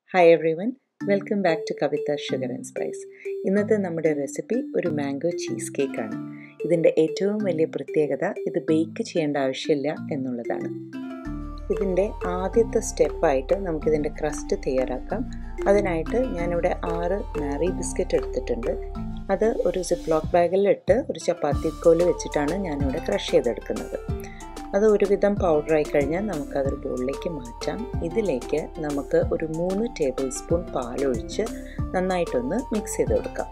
hi everyone welcome back to Kavitha sugar and spice ഇന്നത്തെ നമ്മുടെ recipe ഒരു mango cheese കേക്കാണ് ഇതിൻ്റെ ഏറ്റവും വലിയ പ്രത്യേകത ഇത് ബേക്ക് ചെയ്യേണ്ട ആവശ്യമില്ല എന്നുള്ളതാണ് ഇതിൻ്റെ ആദ്യത്തെ സ്റ്റെപ്പായിട്ട് നമുക്കിതിൻ്റെ ക്രസ്റ്റ് തയ്യാറാക്കാം അതിനായിട്ട് ഞാനിവിടെ ആറ് മാറി ബിസ്ക്കറ്റ് എടുത്തിട്ടുണ്ട് അത് ഒരു സിപ്ലോക്ക് ബാഗിലിട്ട് ഒരു ചപ്പാത്തി കോല് വെച്ചിട്ടാണ് ഞാനിവിടെ ക്രഷ് ചെയ്തെടുക്കുന്നത് അത് ഒരുവിധം പൗഡറായി കഴിഞ്ഞാൽ നമുക്കതൊരു ബോളിലേക്ക് മാറ്റാം ഇതിലേക്ക് നമുക്ക് ഒരു മൂന്ന് ടേബിൾ സ്പൂൺ പാലൊഴിച്ച് നന്നായിട്ടൊന്ന് മിക്സ് ചെയ്ത് കൊടുക്കാം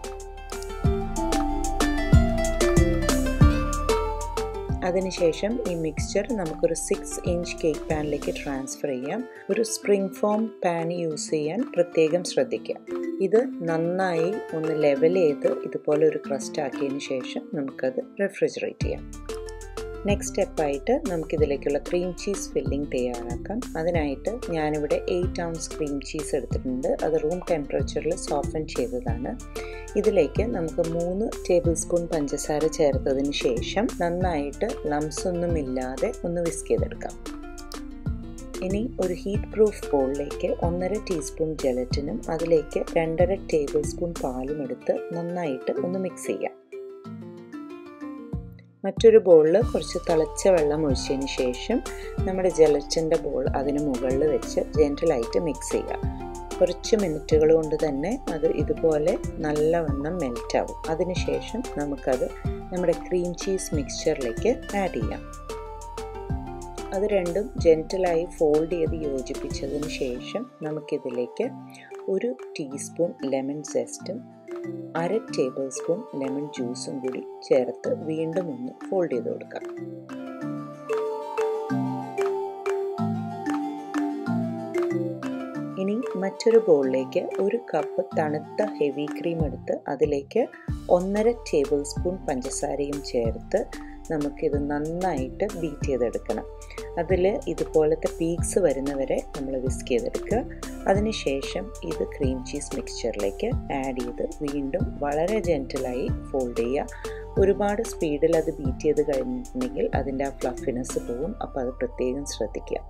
അതിനുശേഷം ഈ മിക്സ്ചർ നമുക്കൊരു സിക്സ് ഇഞ്ച് കേക്ക് പാനിലേക്ക് ട്രാൻസ്ഫർ ചെയ്യാം ഒരു സ്പ്രിംഗ് ഫോം പാൻ യൂസ് ചെയ്യാൻ പ്രത്യേകം ശ്രദ്ധിക്കാം ഇത് നന്നായി ഒന്ന് ലെവൽ ചെയ്ത് ഇതുപോലെ ഒരു ക്രസ്റ്റ് ആക്കിയതിന് ശേഷം നമുക്കത് റെഫ്രിജറേറ്റ് ചെയ്യാം നെക്സ്റ്റ് സ്റ്റെപ്പായിട്ട് നമുക്കിതിലേക്കുള്ള ക്രീം ചീസ് ഫില്ലിംഗ് തയ്യാറാക്കാം അതിനായിട്ട് ഞാനിവിടെ എയ്റ്റ് ഔൺസ് ക്രീം ചീസ് എടുത്തിട്ടുണ്ട് അത് റൂം ടെമ്പറേച്ചറിൽ സോഫൻ ചെയ്തതാണ് ഇതിലേക്ക് നമുക്ക് മൂന്ന് ടേബിൾ സ്പൂൺ പഞ്ചസാര ചേർത്തതിന് ശേഷം നന്നായിട്ട് ലംസ് ഒന്നും ഇല്ലാതെ ഒന്ന് വിസ്ക് ചെയ്തെടുക്കാം ഇനി ഒരു ഹീറ്റ് പ്രൂഫ് ബോളിലേക്ക് ഒന്നര ടീസ്പൂൺ ജലറ്റിനും അതിലേക്ക് രണ്ടര ടേബിൾ സ്പൂൺ പാലും എടുത്ത് നന്നായിട്ട് ഒന്ന് മിക്സ് ചെയ്യാം മറ്റൊരു ബോളിൽ കുറച്ച് തിളച്ച വെള്ളം ഒഴിച്ചതിന് ശേഷം നമ്മുടെ ജലറ്റിൻ്റെ ബോൾ അതിന് മുകളിൽ വെച്ച് ജെൻറ്റലായിട്ട് മിക്സ് ചെയ്യുക കുറച്ച് മിനിറ്റുകൾ കൊണ്ട് തന്നെ അത് ഇതുപോലെ നല്ലവണ്ണം മെൽറ്റാവും അതിനുശേഷം നമുക്കത് നമ്മുടെ ക്രീം ചീസ് മിക്സ്ചറിലേക്ക് ആഡ് ചെയ്യാം അത് രണ്ടും ജെൻറ്റലായി ഫോൾഡ് ചെയ്ത് യോജിപ്പിച്ചതിന് ശേഷം നമുക്കിതിലേക്ക് ഒരു ടീസ്പൂൺ ലെമൺ സെസ്റ്റും അര ടേബിൾ സ്പൂൺ ലെമൺ ജ്യൂസും കൂടി ചേർത്ത് വീണ്ടും ഒന്ന് ഫോൾഡ് ചെയ്ത് കൊടുക്കാം ഇനി മറ്റൊരു ബൗളിലേക്ക് ഒരു കപ്പ് തണുത്ത ഹെവി ക്രീം എടുത്ത് അതിലേക്ക് ഒന്നര ടേബിൾ സ്പൂൺ പഞ്ചസാരയും ചേർത്ത് നമുക്കിത് നന്നായിട്ട് ബീറ്റ് ചെയ്തെടുക്കണം അതിൽ ഇതുപോലത്തെ പീക്സ് വരുന്നവരെ നമ്മൾ വിസ്ക് ചെയ്തെടുക്കുക അതിനുശേഷം ഇത് ക്രീം ചീസ് മിക്സ്ചറിലേക്ക് ആഡ് ചെയ്ത് വീണ്ടും വളരെ ജെൻറ്റലായി ഫോൾഡ് ചെയ്യുക ഒരുപാട് സ്പീഡിൽ അത് ബീറ്റ് ചെയ്ത് കഴിഞ്ഞിട്ടുണ്ടെങ്കിൽ അതിൻ്റെ ആ ഫ്ലഫിനെസ് പോവും അപ്പോൾ അത് പ്രത്യേകം ശ്രദ്ധിക്കുക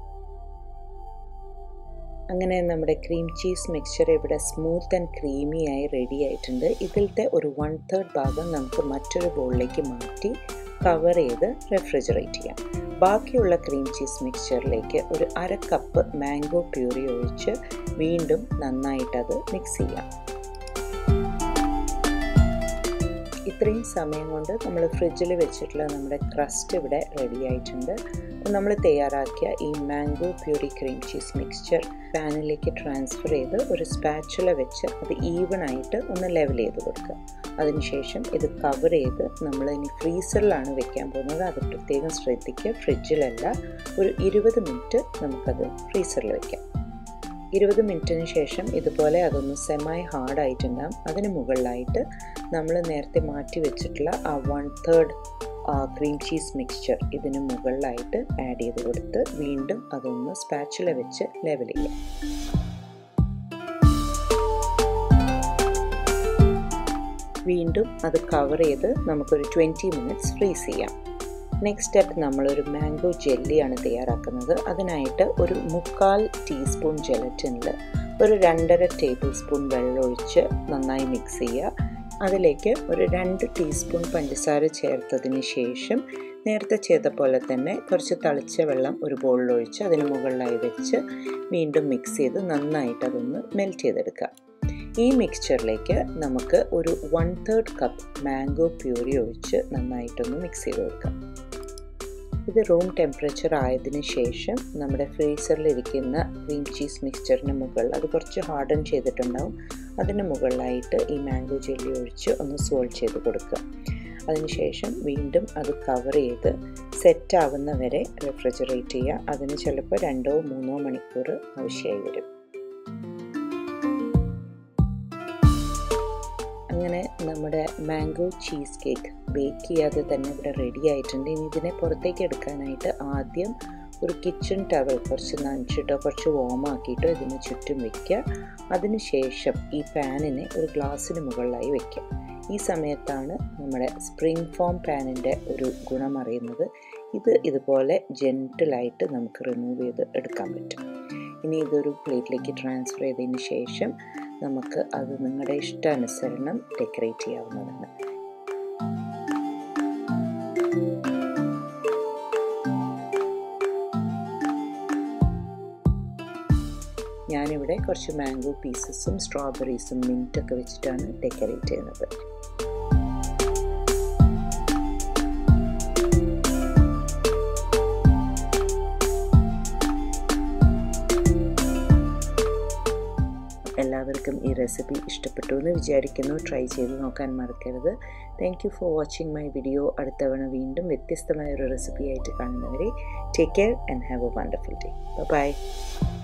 അങ്ങനെ നമ്മുടെ ക്രീം ചീസ് മിക്സ്ചർ ഇവിടെ സ്മൂത്ത് ആൻഡ് ക്രീമി ആയി റെഡി ആയിട്ടുണ്ട് ഇതിലത്തെ ഒരു വൺ തേർഡ് ഭാഗം നമുക്ക് മറ്റൊരു ബോളിലേക്ക് മാറ്റി കവർ ചെയ്ത് റെഫ്രിജറേറ്റ് ചെയ്യാം ബാക്കിയുള്ള ക്രീം ചീസ് മിക്സ്ചറിലേക്ക് ഒരു അര കപ്പ് മാംഗോ പ്യൂറി ഒഴിച്ച് വീണ്ടും നന്നായിട്ടത് മിക്സ് ചെയ്യാം ഇത്രയും സമയം കൊണ്ട് നമ്മൾ ഫ്രിഡ്ജിൽ വെച്ചിട്ടുള്ള നമ്മുടെ ക്രസ്റ്റ് ഇവിടെ റെഡി ആയിട്ടുണ്ട് നമ്മൾ തയ്യാറാക്കിയ ഈ mango puree cream cheese mixture പാനിലേക്ക് ട്രാൻസ്ഫർ ചെയ്ത് ഒരു സ്പാച്ചുല വെച്ച് അത് ഈവൺ ആയിട്ട് ഒന്ന് ലെവൽ ചെയ്ത് കൊടുക്കുക അതിനുശേഷം ഇത് കവർ ചെയ്ത് നമ്മൾ ഇനി ഫ്രീസറിലാണ് വെക്കാൻ പോകുന്നത് അത് പ്രത്യേകം ശ്രദ്ധിക്കുക ഫ്രിഡ്ജിലല്ല ഒരു ഇരുപത് മിനിറ്റ് നമുക്കത് ഫ്രീസറിൽ വെക്കാം ഇരുപത് മിനിറ്റിന് ശേഷം ഇതുപോലെ അതൊന്ന് സെമായി ഹാർഡായിട്ടുണ്ടാകും അതിന് മുകളിലായിട്ട് നമ്മൾ നേരത്തെ മാറ്റി വെച്ചിട്ടുള്ള ആ one third cream cheese mixture ഇതിന് മുകളിലായിട്ട് ആഡ് ചെയ്ത് കൊടുത്ത് വീണ്ടും അതൊന്ന് സ്പാച്ചുല വെച്ച് ലെവൽ ചെയ്യാം വീണ്ടും അത് കവർ ചെയ്ത് നമുക്കൊരു ട്വൻറ്റി മിനിറ്റ്സ് ഫ്രീസ് ചെയ്യാം നെക്സ്റ്റ് സ്റ്റെപ്പ് നമ്മളൊരു മാംഗോ ജെല്ലിയാണ് തയ്യാറാക്കുന്നത് അതിനായിട്ട് ഒരു മുക്കാൽ ടീസ്പൂൺ ജലറ്റിനിൽ ഒരു രണ്ടര ടേബിൾ സ്പൂൺ വെള്ളമൊഴിച്ച് നന്നായി മിക്സ് ചെയ്യുക അതിലേക്ക് ഒരു രണ്ട് ടീസ്പൂൺ പഞ്ചസാര ചേർത്തതിന് ശേഷം നേരത്തെ ചെയ്ത പോലെ തന്നെ കുറച്ച് തളിച്ച വെള്ളം ഒരു ബോളിലൊഴിച്ച് അതിന് മുകളിലായി വെച്ച് വീണ്ടും മിക്സ് ചെയ്ത് നന്നായിട്ട് അതൊന്ന് മെൽറ്റ് ചെയ്തെടുക്കുക ഈ മിക്സ്ചറിലേക്ക് നമുക്ക് ഒരു one third cup mango puree ഒഴിച്ച് നന്നായിട്ടൊന്ന് മിക്സ് ചെയ്ത് കൊടുക്കാം ഇത് റൂം ടെമ്പറേച്ചർ ആയതിനു ശേഷം നമ്മുടെ ഫ്രീസറിലിരിക്കുന്ന ക്രീം ചീസ് മിക്സ്ചറിന് മുകളിൽ അത് കുറച്ച് ഹാർഡൻ ചെയ്തിട്ടുണ്ടാവും അതിന് മുകളിലായിട്ട് ഈ മാംഗോ ജെല്ലി ഒഴിച്ച് ഒന്ന് സോൾവ് ചെയ്ത് കൊടുക്കുക അതിനുശേഷം വീണ്ടും അത് കവർ ചെയ്ത് സെറ്റ് ആവുന്ന വരെ റെഫ്രിജറേറ്റ് ചെയ്യുക അതിന് ചിലപ്പോൾ രണ്ടോ മൂന്നോ മണിക്കൂർ ആവശ്യമായി വരും അങ്ങനെ നമ്മുടെ മാംഗോ ചീസ് കേക്ക് ബേക്ക് ചെയ്യാതെ തന്നെ ഇവിടെ റെഡി ആയിട്ടുണ്ട് ഇനി ഇതിനെ പുറത്തേക്ക് എടുക്കാനായിട്ട് ആദ്യം ഒരു കിച്ചൺ ടവൽ കുറച്ച് നനച്ചിട്ടോ കുറച്ച് വോമാക്കിയിട്ടോ ഇതിന് ചുറ്റും വെക്കുക അതിനുശേഷം ഈ പാനിനെ ഒരു ഗ്ലാസ്സിന് മുകളിലായി വെക്കുക ഈ സമയത്താണ് നമ്മുടെ സ്പ്രിംഗ് ഫോം പാനിൻ്റെ ഒരു ഗുണം അറിയുന്നത് ഇത് ഇതുപോലെ ജെൻറ്റിലായിട്ട് നമുക്ക് റിമൂവ് ചെയ്ത് എടുക്കാൻ പറ്റും ഇനി ഇതൊരു പ്ലേറ്റിലേക്ക് ട്രാൻസ്ഫർ ചെയ്തതിന് ശേഷം നമുക്ക് അത് നിങ്ങളുടെ ഇഷ്ടാനുസരണം ഡെക്കറേറ്റ് ചെയ്യാവുന്നതാണ് ഞാനിവിടെ കുറച്ച് മാംഗോ പീസസും സ്ട്രോബെറീസും മിൻറ്റൊക്കെ വെച്ചിട്ടാണ് ഡെക്കറേറ്റ് ചെയ്യുന്നത് എല്ലാവർക്കും ഈ റെസിപ്പി ഇഷ്ടപ്പെട്ടു എന്ന് വിചാരിക്കുന്നു ട്രൈ ചെയ്ത് നോക്കാൻ മറക്കരുത് thank you for watching my video അടുത്തവണ വീണ്ടും വ്യത്യസ്തമായ ഒരു റെസിപ്പി ആയിട്ട് കാണുന്നവരെ take care and have a wonderful day by